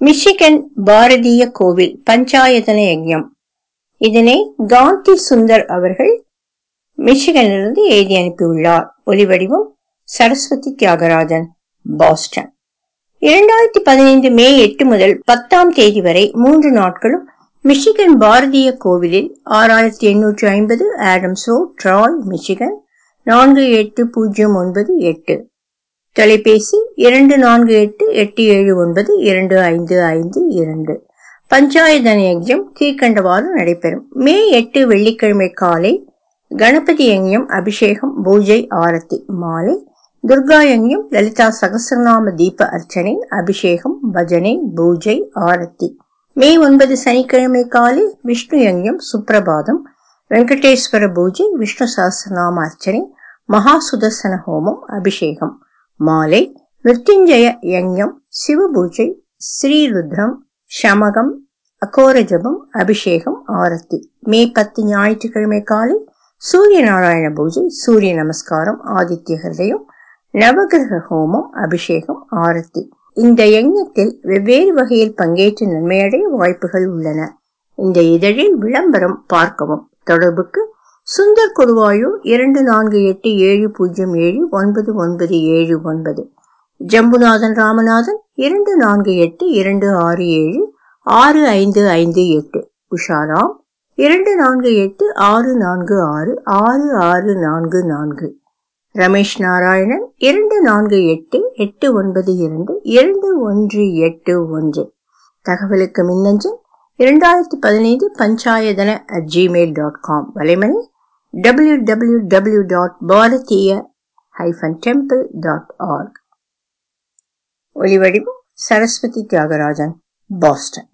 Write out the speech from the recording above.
Michigan Bharatiya கோவில் பஞ்சாயதன யஜ்ஞம் இதனை காந்தி சுந்தர் அவர்கள் மிஷிகனிலிருந்து எழுதி அனுப்பியுள்ளார் ஒலிவடிவம் சரஸ்வதி தியாகராஜன் பாஸ்டன் இரண்டாயிரத்தி பதினைந்து மே எட்டு முதல் பத்தாம் தேதி வரை மூன்று நாட்களும் மிஷிகன் பாரதிய கோவிலில் ஆறாயிரத்தி எண்ணூற்றி ஐம்பது ஆடம்ஸ் ரோட் ட்ராய் மிஷிகன் நான்கு எட்டு பூஜ்ஜியம் ஒன்பது எட்டு தொலைபேசி இரண்டு நான்கு எட்டு எட்டு ஏழு ஒன்பது இரண்டு ஐந்து ஐந்து இரண்டு பஞ்சாயதன யஜ்யம் கீழ்கண்டவாறு நடைபெறும் மே எட்டு வெள்ளிக்கிழமை காலை கணபதி யஜ்யம் அபிஷேகம் பூஜை ஆரத்தி மாலை துர்கா யஜ்யம் லலிதா சகசிரநாம தீப அர்ச்சனை அபிஷேகம் பஜனை பூஜை ஆரத்தி மே ஒன்பது சனிக்கிழமை காலை விஷ்ணு யஜ்யம் சுப்பிரபாதம் வெங்கடேஸ்வர பூஜை விஷ்ணு சகசிரநாம அர்ச்சனை மகா சுதர்சன ஹோமம் அபிஷேகம் மாலை மிருத்யுஞ்சய யஜ்யம் சிவபூஜை ஸ்ரீருத்ரம் சமகம் அகோர ஜபம் அபிஷேகம் ஆரத்தி மே பத்து ஞாயிற்றுக்கிழமை காலை சூரிய நாராயண பூஜை சூரிய நமஸ்காரம் ஆதித்ய ஹிருதயம் நவகிரக ஹோமம் அபிஷேகம் ஆரத்தி இந்த யஜ்ஞத்தில் வெவ்வேறு வகையில் பங்கேற்று நன்மையடைய வாய்ப்புகள் உள்ளன இந்த இதழில் விளம்பரம் பார்க்கவும் தொடர்புக்கு சுந்தர் கொடுவாயூர் இரண்டு நான்கு எட்டு ஏழு பூஜ்ஜியம் ஏழு ஒன்பது ஒன்பது ஏழு ஒன்பது ஜம்புநாதன் ராமநாதன் இரண்டு நான்கு எட்டு இரண்டு ஆறு ஏழு ஆறு ஐந்து ஐந்து எட்டு உஷாராம் இரண்டு நான்கு எட்டு ஆறு நான்கு ஆறு ஆறு ஆறு நான்கு நான்கு ரமேஷ் நாராயணன் இரண்டு நான்கு எட்டு எட்டு ஒன்பது இரண்டு இரண்டு ஒன்று எட்டு ஒன்று தகவலுக்கு மின்னஞ்சல் இரண்டாயிரத்தி பதினைந்து Panchayatana at Gmail dot com வலைமணி W W W dot Bharatiya hyphen temple dot org ஒலிவடிவம் சரஸ்வதி தியாகராஜன் பாஸ்டன்